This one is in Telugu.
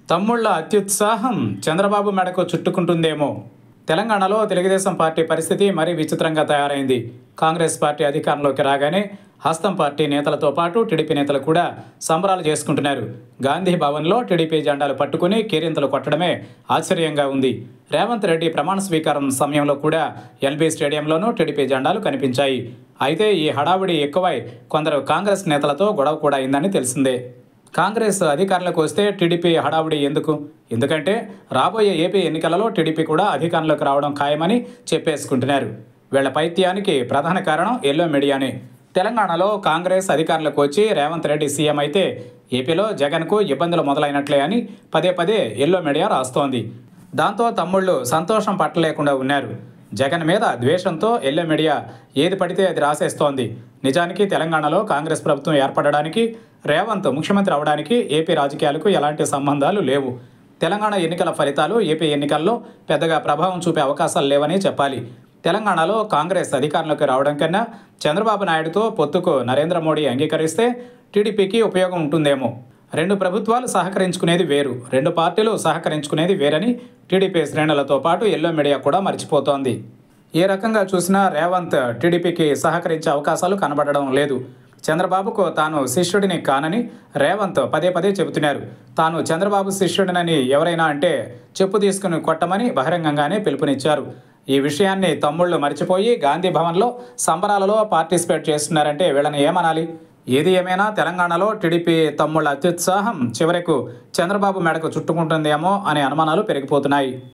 తమ్ముళ్ల అత్యుత్సాహం చంద్రబాబు మెడకు చుట్టుకుంటుందేమో తెలంగాణలో తెలుగుదేశం పార్టీ పరిస్థితి మరీ విచిత్రంగా తయారైంది కాంగ్రెస్ పార్టీ అధికారంలోకి రాగానే హస్తం పార్టీ నేతలతో పాటు టీడీపీ నేతలు కూడా సంబరాలు చేసుకుంటున్నారు గాంధీ భవన్లో టీడీపీ జెండాలు పట్టుకుని కేరింతలు కొట్టడమే ఆశ్చర్యంగా ఉంది రేవంత్ రెడ్డి ప్రమాణ స్వీకారం సమయంలో కూడా ఎల్బీ స్టేడియంలోనూ టీడీపీ జెండాలు కనిపించాయి అయితే ఈ హడావుడి ఎక్కువై కొందరు కాంగ్రెస్ నేతలతో గొడవ కూడా అయిందని తెలిసిందే కాంగ్రెస్ అధికారంలోకి వస్తే టీడీపీ హడావుడి ఎందుకు ఎందుకంటే రాబోయే ఏపీ ఎన్నికలలో టీడీపీ కూడా అధికారంలోకి రావడం ఖాయమని చెప్పేసుకుంటున్నారు వీళ్ల పైత్యానికి ప్రధాన కారణం ఎల్లో మీడియానే తెలంగాణలో కాంగ్రెస్ అధికారంలోకి వచ్చి రేవంత్ రెడ్డి సీఎం అయితే ఏపీలో జగన్కు ఇబ్బందులు మొదలైనట్లే అని పదే పదే ఎల్లో మీడియా రాస్తోంది దాంతో తమ్ముళ్ళు సంతోషం పట్టలేకుండా ఉన్నారు జగన్ మీద ద్వేషంతో ఎల్లో మీడియా ఏది పడితే అది రాసేస్తోంది నిజానికి తెలంగాణలో కాంగ్రెస్ ప్రభుత్వం ఏర్పడడానికి రేవంత్ ముఖ్యమంత్రి అవడానికి ఏపీ రాజకీయాలకు ఎలాంటి సంబంధాలు లేవు తెలంగాణ ఎన్నికల ఫలితాలు ఏపీ ఎన్నికల్లో పెద్దగా ప్రభావం చూపే అవకాశాలు లేవని చెప్పాలి తెలంగాణలో కాంగ్రెస్ అధికారంలోకి రావడం కన్నా చంద్రబాబు నాయుడుతో పొత్తుకు నరేంద్ర మోడీ అంగీకరిస్తే టీడీపీకి ఉపయోగం ఉంటుందేమో రెండు ప్రభుత్వాలు సహకరించుకునేది వేరు రెండు పార్టీలు సహకరించుకునేది వేరని టీడీపీ శ్రేణులతో పాటు ఎల్లో మీడియా కూడా మర్చిపోతోంది ఏ రకంగా చూసినా రేవంత్ టీడీపీకి సహకరించే అవకాశాలు కనబడడం లేదు చంద్రబాబుకు తాను శిష్యుడిని కానని రేవంత్ పదే పదే చెబుతున్నారు తాను చంద్రబాబు శిష్యుడినని ఎవరైనా అంటే చెప్పు తీసుకుని కొట్టమని బహిరంగంగానే పిలుపునిచ్చారు ఈ విషయాన్ని తమ్ముళ్ళు మర్చిపోయి గాంధీ భవన్లో సంబరాలలో పార్టిసిపేట్ చేస్తున్నారంటే వీళ్ళని ఏమనాలి ఏది ఏమైనా తెలంగాణలో టీడీపీ తమ్ముళ్ళ అత్యుత్సాహం చివరకు చంద్రబాబు మెడకు చుట్టుకుంటుందేమో అనే అనుమానాలు పెరిగిపోతున్నాయి